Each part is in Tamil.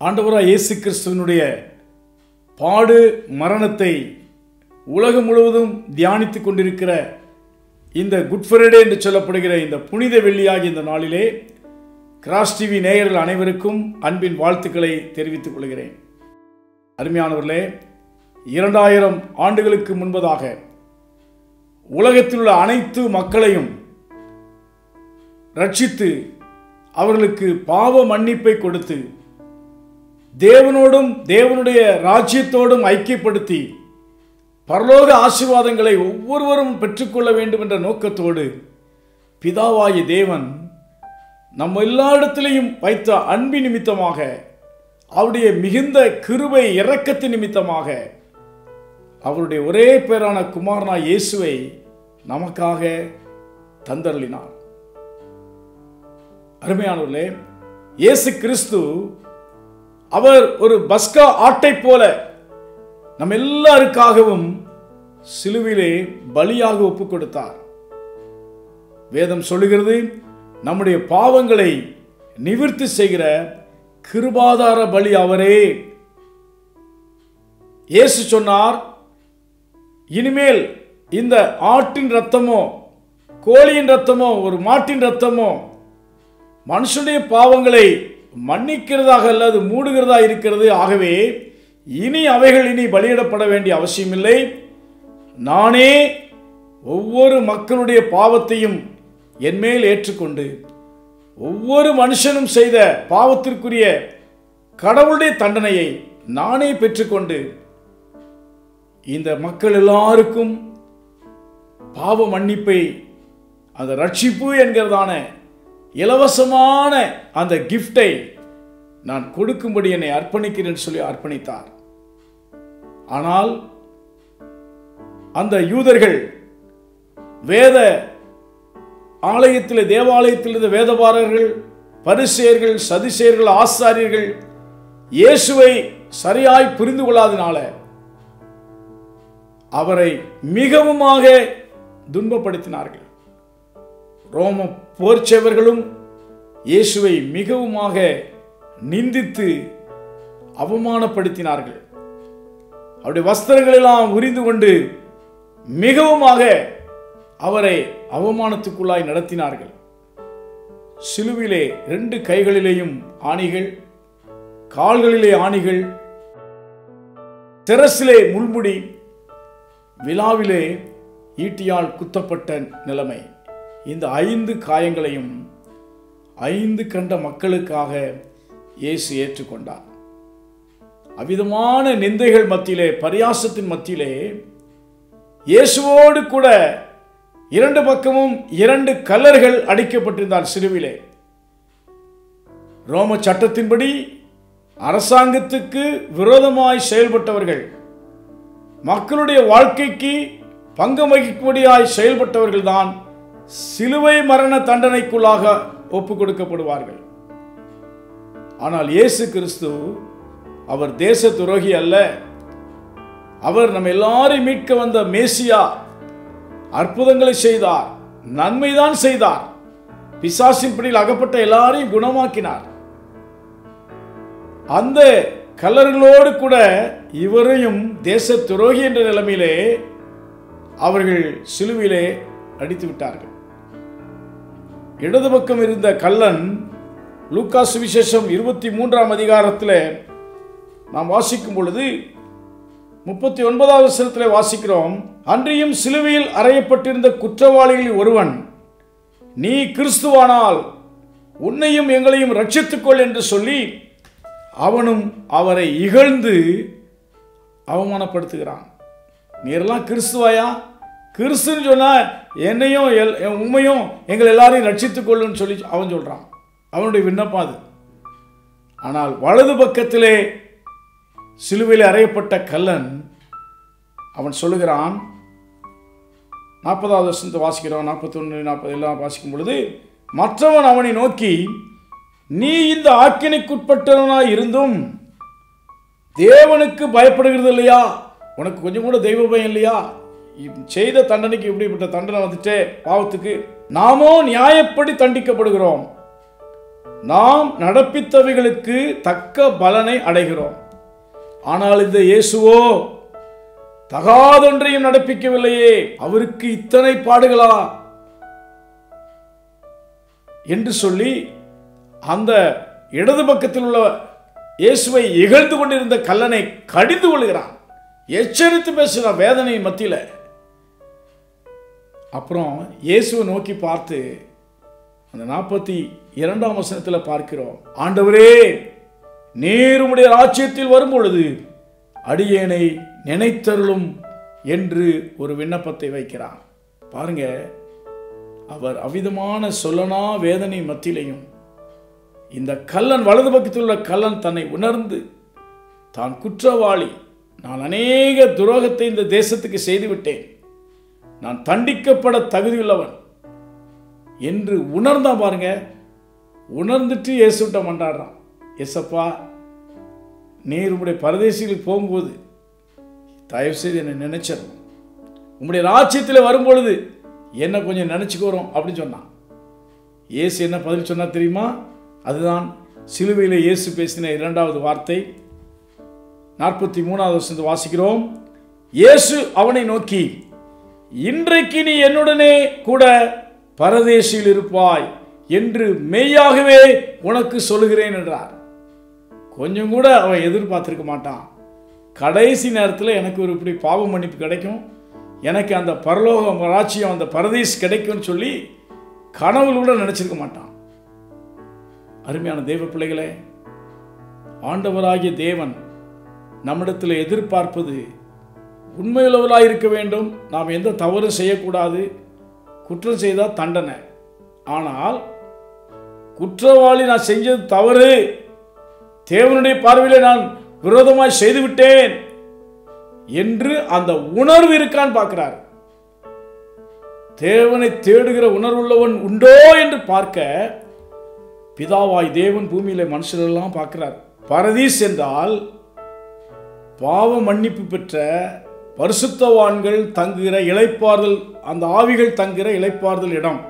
ஆண்டவராக இயேசு கிறிஸ்துவனுடைய பாடு மரணத்தை உலகம் முழுவதும் தியானித்துக் கொண்டிருக்கிற இந்த குட் ஃப்ரைடே என்று சொல்லப்படுகிற இந்த புனித வெள்ளியாகிய இந்த நாளிலே கிராஸ் டிவி நேயர்கள் அனைவருக்கும் அன்பின் வாழ்த்துக்களை தெரிவித்துக் கொள்கிறேன் அருமையானவர்களே இரண்டாயிரம் ஆண்டுகளுக்கு முன்பதாக உலகத்தில் உள்ள அனைத்து மக்களையும் ரட்சித்து அவர்களுக்கு பாவ மன்னிப்பை கொடுத்து தேவனோடும் தேவனுடைய ராஜ்யத்தோடும் ஐக்கியப்படுத்தி பரலோக ஆசீர்வாதங்களை ஒவ்வொருவரும் பெற்றுக்கொள்ள வேண்டும் என்ற நோக்கத்தோடு பிதாவாய தேவன் நம்ம எல்லா இடத்திலையும் வைத்த அன்பு நிமித்தமாக அவருடைய மிகுந்த கிருபை இரக்கத்தின் நிமித்தமாக அவருடைய ஒரே பேரான குமாரனா இயேசுவை நமக்காக தந்தருளினார் அருமையானவர்களே இயேசு கிறிஸ்து அவர் ஒரு பஸ்கா ஆட்டை போல நம்ம எல்லாருக்காகவும் சிலுவிலே பலியாக ஒப்பு கொடுத்தார் வேதம் சொல்லுகிறது நம்முடைய பாவங்களை நிவிர்த்தி செய்கிற கிருபாதார பலி அவரே இயேசு சொன்னார் இனிமேல் இந்த ஆட்டின் ரத்தமோ கோழியின் ரத்தமோ ஒரு மாட்டின் ரத்தமோ மனுஷனுடைய பாவங்களை மன்னிக்கிறதாக அல்லது மூடுகிறதா இருக்கிறது ஆகவே இனி அவைகள் இனி பலியிடப்பட வேண்டிய அவசியமில்லை நானே ஒவ்வொரு மக்களுடைய பாவத்தையும் என்மேல் ஏற்றுக்கொண்டு ஒவ்வொரு மனுஷனும் செய்த பாவத்திற்குரிய கடவுளுடைய தண்டனையை நானே பெற்றுக்கொண்டு இந்த மக்கள் எல்லாருக்கும் பாவ மன்னிப்பை அந்த ரட்சிப்பு என்கிறதான இலவசமான அந்த கிஃப்டை நான் கொடுக்கும்படி என்னை அர்ப்பணிக்கிறேன் சொல்லி அர்ப்பணித்தார் ஆனால் அந்த யூதர்கள் வேத ஆலயத்தில் தேவாலயத்தில் இருந்த வேதபாரர்கள் பரிசேயர்கள் சதிசேயர்கள் ஆசாரியர்கள் இயேசுவை சரியாய் புரிந்து கொள்ளாதனால அவரை மிகவுமாக துன்பப்படுத்தினார்கள் ரோம போர்ச்சேவர்களும் இயேசுவை மிகவுமாக நிந்தித்து அவமானப்படுத்தினார்கள் அவருடைய வஸ்திரங்களெல்லாம் உரிந்து கொண்டு மிகவுமாக அவரை அவமானத்துக்குள்ளாய் நடத்தினார்கள் சிலுவிலே ரெண்டு கைகளிலேயும் ஆணிகள் கால்களிலே ஆணிகள் தெரசிலே முள்முடி விழாவிலே ஈட்டியால் குத்தப்பட்ட நிலைமை இந்த ஐந்து காயங்களையும் ஐந்து கண்ட மக்களுக்காக இயேசு ஏற்றுக்கொண்டார் அவ்விதமான நிந்தைகள் மத்தியிலே பரியாசத்தின் மத்தியிலே இயேசுவோடு கூட இரண்டு பக்கமும் இரண்டு கல்லர்கள் அடிக்கப்பட்டிருந்தார் சிறுவிலே ரோம சட்டத்தின்படி அரசாங்கத்துக்கு விரோதமாய் செயல்பட்டவர்கள் மக்களுடைய வாழ்க்கைக்கு பங்கம் வகிக்கும்படியாய் செயல்பட்டவர்கள் தான் சிலுவை மரண தண்டனைக்குள்ளாக ஒப்பு கொடுக்கப்படுவார்கள் ஆனால் இயேசு கிறிஸ்து அவர் தேச துரோகி அல்ல அவர் நம்ம எல்லாரையும் மீட்க வந்த மேசியா அற்புதங்களை செய்தார் நன்மைதான் செய்தார் பிசாசின் பிடியில் அகப்பட்ட எல்லாரையும் குணமாக்கினார் அந்த கல்லர்களோடு கூட இவரையும் தேச துரோகி என்ற நிலைமையிலே அவர்கள் சிலுவிலே அடித்து விட்டார்கள் இடது பக்கம் இருந்த கல்லன் லூக்கா சுவிசேஷம் இருபத்தி மூன்றாம் அதிகாரத்தில் நாம் வாசிக்கும் பொழுது முப்பத்தி ஒன்பதாவது வசனத்தில் வாசிக்கிறோம் அன்றியும் சிலுவையில் அறையப்பட்டிருந்த குற்றவாளிகளில் ஒருவன் நீ கிறிஸ்துவானால் உன்னையும் எங்களையும் ரட்சித்துக்கொள் என்று சொல்லி அவனும் அவரை இகழ்ந்து அவமானப்படுத்துகிறான் நீரெல்லாம் கிறிஸ்துவாயா கிறிஸ்துன்னு சொன்னா என்னையும் எல் உண்மையும் எங்கள் எல்லாரையும் ரட்சித்துக் கொள்ளுன்னு சொல்லி அவன் சொல்றான் அவனுடைய விண்ணப்பம் அது ஆனால் வலது பக்கத்திலே சிலுவையில் அறையப்பட்ட கல்லன் அவன் சொல்லுகிறான் நாற்பதாவது வருஷத்தை வாசிக்கிறோம் நாற்பத்தொன்று நாற்பது எல்லாம் வாசிக்கும் பொழுது மற்றவன் அவனை நோக்கி நீ இந்த ஆக்கினைக்குட்பட்டவனாய் இருந்தும் தேவனுக்கு பயப்படுகிறது இல்லையா உனக்கு கொஞ்சம் கூட தெய்வ பயம் இல்லையா செய்த தண்டனைக்கு இப்படிப்பட்ட தண்டனை வந்துட்டே பாவத்துக்கு நாமோ நியாயப்படி தண்டிக்கப்படுகிறோம் நாம் நடப்பித்தவைகளுக்கு தக்க பலனை அடைகிறோம் ஆனால் இந்த இயேசுவோ தகாதொன்றையும் நடப்பிக்கவில்லையே அவருக்கு இத்தனை பாடுகளா என்று சொல்லி அந்த இடது பக்கத்தில் உள்ள இயேசுவை இகழ்ந்து கொண்டிருந்த கல்லனை கடிந்து கொள்கிறான் எச்சரித்து பேசுகிறான் வேதனை மத்தியில் அப்புறம் இயேசுவை நோக்கி பார்த்து அந்த நாற்பத்தி இரண்டாம் வசனத்தில் பார்க்கிறோம் ஆண்டவரே நீர் உம்முடைய ராஜ்யத்தில் வரும் பொழுது அடியேனை நினைத்தருளும் என்று ஒரு விண்ணப்பத்தை வைக்கிறான் பாருங்க அவர் அவிதமான சொல்லனா வேதனை மத்தியிலையும் இந்த கல்லன் வலது பக்கத்தில் உள்ள கல்லன் தன்னை உணர்ந்து தான் குற்றவாளி நான் அநேக துரோகத்தை இந்த தேசத்துக்கு செய்துவிட்டேன் நான் தண்டிக்கப்பட தகுதியுள்ளவன் என்று உணர்ந்தான் பாருங்க உணர்ந்துட்டு இயேசுட்ட மன்றாடுறான் எசப்பா நீர் உம்முடைய பரதேசிகளுக்கு போகும்போது தயவு செய்து என்னை நினைச்சிடணும் உம்முடைய ராஜ்யத்தில் வரும்பொழுது என்ன கொஞ்சம் நினச்சிக்கோறோம் அப்படின்னு சொன்னான் இயேசு என்ன பதில் சொன்னா தெரியுமா அதுதான் சிலுவையில் இயேசு பேசின இரண்டாவது வார்த்தை நாற்பத்தி மூணாவது வருஷத்தை வாசிக்கிறோம் இயேசு அவனை நோக்கி இன்றைக்கு நீ என்னுடனே கூட பரதேசியில் இருப்பாய் என்று மெய்யாகவே உனக்கு சொல்லுகிறேன் என்றார் கொஞ்சம் கூட அவன் எதிர்பார்த்திருக்க மாட்டான் கடைசி நேரத்தில் எனக்கு ஒரு இப்படி பாவ மன்னிப்பு கிடைக்கும் எனக்கு அந்த பரலோக ராட்சியம் அந்த பரதேஸ் கிடைக்கும்னு சொல்லி கனவுல கூட நினைச்சிருக்க மாட்டான் அருமையான தேவ பிள்ளைகளே ஆண்டவராகிய தேவன் நம்மிடத்தில் எதிர்பார்ப்பது உண்மையுள்ளவராக இருக்க வேண்டும் நாம் எந்த தவறும் செய்யக்கூடாது குற்றம் செய்தால் தண்டனை ஆனால் குற்றவாளி நான் செஞ்சது தவறு தேவனுடைய பார்வையிலே நான் விரோதமாய் செய்துவிட்டேன் என்று அந்த உணர்வு இருக்கான்னு பார்க்கிறார் தேவனை தேடுகிற உணர்வுள்ளவன் உண்டோ என்று பார்க்க பிதாவாய் தேவன் பூமியில மனுஷரெல்லாம் பார்க்கிறார் பரதீஸ் என்றால் பாவ மன்னிப்பு பெற்ற பரிசுத்தவான்கள் தங்குகிற இளைப்பாறுதல் அந்த ஆவிகள் தங்குகிற இளைப்பாறுதல் இடம்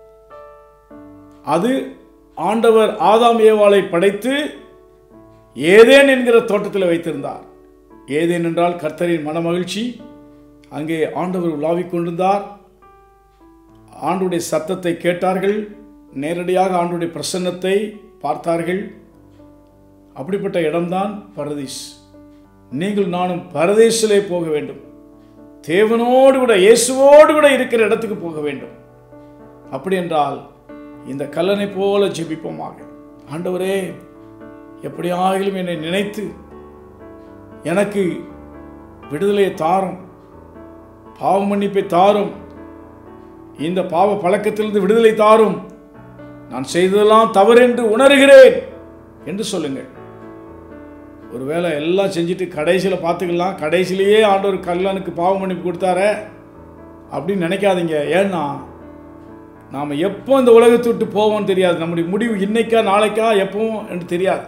அது ஆண்டவர் ஆதாம் ஏவாளை படைத்து ஏதேன் என்கிற தோட்டத்தில் வைத்திருந்தார் ஏதேன் என்றால் கர்த்தரின் மனமகிழ்ச்சி அங்கே ஆண்டவர் உலாவிக் கொண்டிருந்தார் ஆண்டுடைய சத்தத்தை கேட்டார்கள் நேரடியாக ஆண்டுடைய பிரசன்னத்தை பார்த்தார்கள் அப்படிப்பட்ட இடம்தான் பரதீஸ் நீங்கள் நானும் பரதேசிலே போக வேண்டும் தேவனோடு கூட இயேசுவோடு கூட இருக்கிற இடத்துக்கு போக வேண்டும் அப்படி என்றால் இந்த கல்லனை போல ஜெபிப்போமாக ஆண்டவரே எப்படியாகிலும் என்னை நினைத்து எனக்கு விடுதலையை தாரும் பாவ மன்னிப்பை தாரும் இந்த பாவ பழக்கத்திலிருந்து விடுதலை தாரும் நான் செய்ததெல்லாம் தவறென்று உணர்கிறேன் என்று சொல்லுங்கள் ஒருவேளை எல்லாம் செஞ்சுட்டு கடைசியில் பார்த்துக்கலாம் கடைசியிலேயே ஆண்டவர் கல்லனுக்கு பாவ மன்னிப்பு கொடுத்தாரே அப்படின்னு நினைக்காதீங்க ஏன்னா நாம் எப்போ இந்த உலகத்தை விட்டு போவோம்னு தெரியாது நம்முடைய முடிவு இன்னைக்கா நாளைக்கா எப்பவும் என்று தெரியாது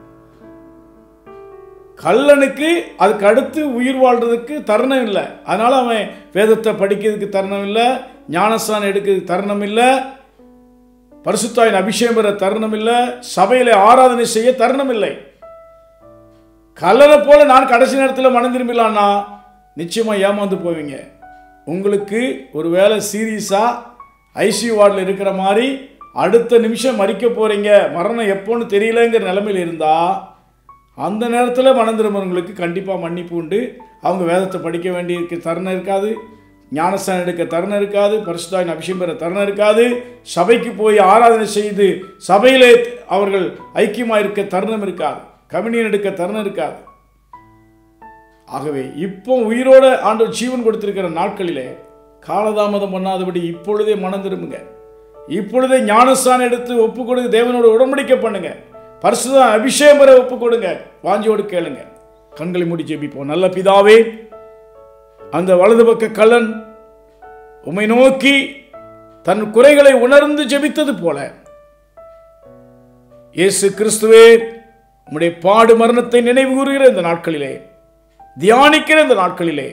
கல்லனுக்கு அதுக்கு அடுத்து உயிர் வாழ்றதுக்கு தருணம் இல்லை அதனால அவன் வேதத்தை படிக்கிறதுக்கு தருணம் இல்லை ஞானஸ்தானம் எடுக்கிறதுக்கு தருணம் இல்லை பரிசுத்தாயின் அபிஷேகம் பெற தருணம் இல்லை சபையில ஆராதனை செய்ய தருணம் இல்லை கல்லனை போல நான் கடைசி நேரத்தில் மனம் திரும்பிடலான்னா நிச்சயமா ஏமாந்து போவீங்க உங்களுக்கு ஒரு வேலை சீரியஸாக ஐசியூ வார்டில் இருக்கிற மாதிரி அடுத்த நிமிஷம் மறிக்க போறீங்க மரணம் எப்போன்னு தெரியலங்கிற நிலைமையில் இருந்தால் அந்த நேரத்தில் மனம் திரும்புறவங்களுக்கு கண்டிப்பாக மன்னிப்பு உண்டு அவங்க வேதத்தை படிக்க வேண்டிய தருணம் இருக்காது ஞானஸ்தானம் எடுக்க தருணம் இருக்காது பரிசுத்தாயின் அபிஷேகம் பெற தருணம் இருக்காது சபைக்கு போய் ஆராதனை செய்து சபையிலே அவர்கள் ஐக்கியமாக இருக்க தருணம் இருக்காது கம்யூனியன் எடுக்க தருணம் இருக்காது ஆகவே இப்போ உயிரோட ஆண்டவர் ஜீவன் கொடுத்திருக்கிற நாட்களிலே காலதாமதம் பண்ணாதபடி இப்பொழுதே மனம் திரும்புங்க இப்பொழுதே ஞானஸ்தானம் எடுத்து ஒப்பு கொடுங்க தேவனோட உடன்படிக்கை பண்ணுங்க பரிசுத அபிஷேகம் பெற ஒப்பு கொடுங்க வாஞ்சியோடு கேளுங்க கண்களை மூடி ஜெபிப்போம் நல்ல பிதாவே அந்த வலது பக்க கள்ளன் உம்மை நோக்கி தன் குறைகளை உணர்ந்து ஜெபித்தது போல இயேசு கிறிஸ்துவே உம்முடைய பாடு மரணத்தை நினைவு கூறுகிற இந்த நாட்களிலே தியானிக்கிற இந்த நாட்களிலே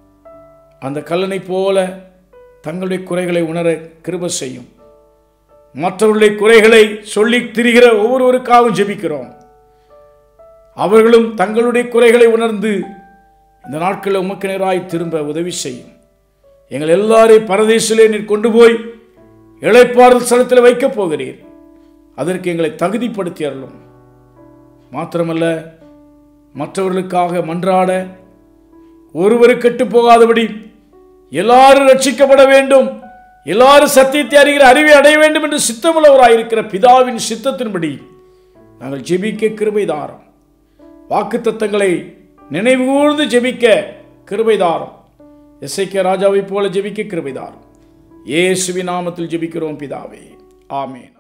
அந்த கல்லனை போல தங்களுடைய குறைகளை உணர கிருப செய்யும் மற்றவர்களுடைய குறைகளை சொல்லி திரிகிற ஒவ்வொருவருக்காகவும் ஜெபிக்கிறோம் அவர்களும் தங்களுடைய குறைகளை உணர்ந்து இந்த நாட்களில் உமக்கு நேராய் திரும்ப உதவி செய்யும் எங்கள் எல்லாரையும் பரதேசிலே நீர் கொண்டு போய் இளைப்பாறுதல் ஸ்தலத்தில் வைக்கப் போகிறீர் அதற்கு எங்களை தகுதிப்படுத்தி அருளும் மாத்திரமல்ல மற்றவர்களுக்காக மன்றாட ஒருவரு கெட்டு போகாதபடி எல்லாரும் ரட்சிக்கப்பட வேண்டும் எல்லாரும் சத்தியத்தை அறிகிற அறிவை அடைய வேண்டும் என்று சித்தமுள்ளவராயிருக்கிற பிதாவின் சித்தத்தின்படி நாங்கள் ஜெபிக்க கிருபை தாரம் வாக்கு தத்தங்களை நினைவு கூர்ந்து ஜெபிக்க கிருபை தாரம் எஸ்ஐகே ராஜாவைப் போல ஜெபிக்க கிருபை தாரம் இயேசுவின் நாமத்தில் ஜெபிக்கிறோம் பிதாவே ஆமென்